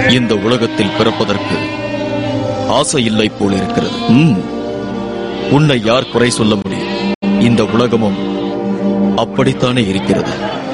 இந்த உலகத்தில் பிறப்பதற்கு ஆசை இல்லை போல் இருக்கிறது ம். உன்னை யார் குறை சொல்ல முடியும் இந்த உலகமும் அப்படித்தானே இருக்கிறது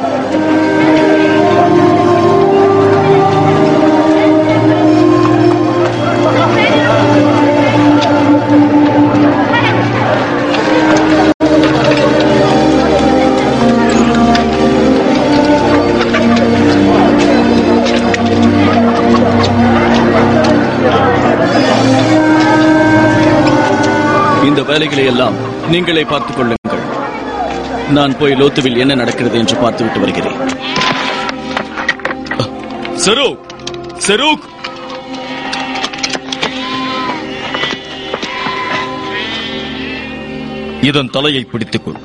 இந்த வேலைகளை எல்லாம் நீங்களே பார்த்துக் கொள்ளுங்கள் நான் போய் லோத்துவில் என்ன நடக்கிறது என்று பார்த்துவிட்டு வருகிறேன் செரூக் செரூக் இதன் தலையை பிடித்துக்கொள்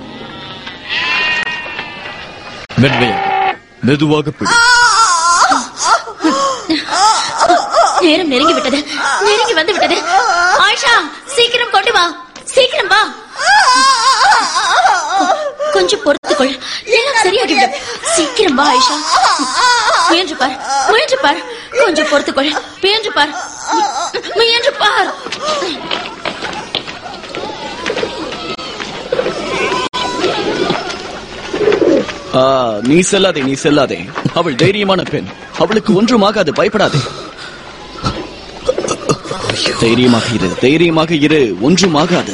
மென்மையாக மெதுவாக பிடி நேரம் நெருங்கி விட்டது நெருங்கி வந்து விட்டது ஆயிஷா சீக்கிரம் கொண்டு வா சீக்கிரம் வா கொஞ்சம் பொறுத்துக்கொள் எல்லாம் சரியாகிவிடும் சீக்கிரம் வா ஆயிஷா முயன்று பார் முயன்று பார் கொஞ்சம் பொறுத்துக்கொள் முயன்று பார் முயன்று பார் ஆ, நீ செல்லாதே நீ செல்லாதே அவள் தைரியமான பெண் அவளுக்கு ஒன்றும் ஆகாது பயப்படாதே தைரியமாக இரு தைரியமாக இரு ஒன்றும் ஆகாது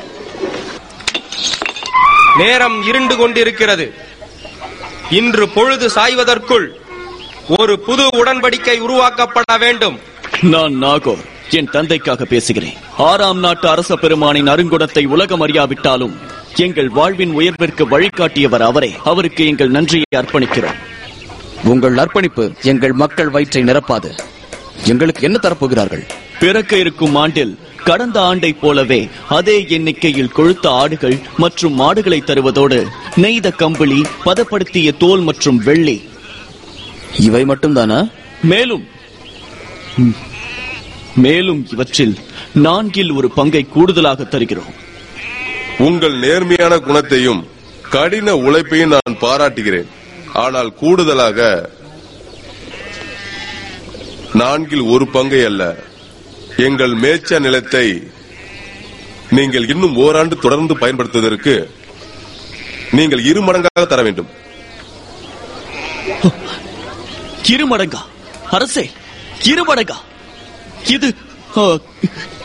நேரம் இருண்டு கொண்டிருக்கிறது இன்று பொழுது சாய்வதற்குள் ஒரு புது உடன்படிக்கை உருவாக்கப்பட வேண்டும் நான் நாகோர் என் தந்தைக்காக பேசுகிறேன் ஆறாம் நாட்டு அரச பெருமானின் அருங்குணத்தை உலகம் அறியாவிட்டாலும் எங்கள் வாழ்வின் உயர்விற்கு வழிகாட்டியவர் அவரே அவருக்கு எங்கள் நன்றியை அர்ப்பணிக்கிறோம் உங்கள் அர்ப்பணிப்பு எங்கள் மக்கள் வயிற்றை நிரப்பாது எங்களுக்கு என்ன தரப்போகிறார்கள் பிறக்க இருக்கும் ஆண்டில் கடந்த ஆண்டைப் போலவே அதே எண்ணிக்கையில் கொழுத்த ஆடுகள் மற்றும் மாடுகளை தருவதோடு நெய்த கம்பளி பதப்படுத்திய தோல் மற்றும் வெள்ளி இவை மட்டும்தானா மேலும் ம், மேலும் இவற்றில் நான்கில் ஒரு பங்கை கூடுதலாக தருகிறோம் உங்கள் நேர்மையான குணத்தையும் கடின உழைப்பையும் நான் பாராட்டுகிறேன் ஆனால் கூடுதலாக நான்கில் ஒரு பங்கை அல்ல எங்கள் மேய்ச்ச நிலத்தை நீங்கள் இன்னும் ஓராண்டு தொடர்ந்து பயன்படுத்துவதற்கு நீங்கள் இரு மடங்காக தர வேண்டும் இருமடங்கா அரசே இருமடங்கா இது ஆ,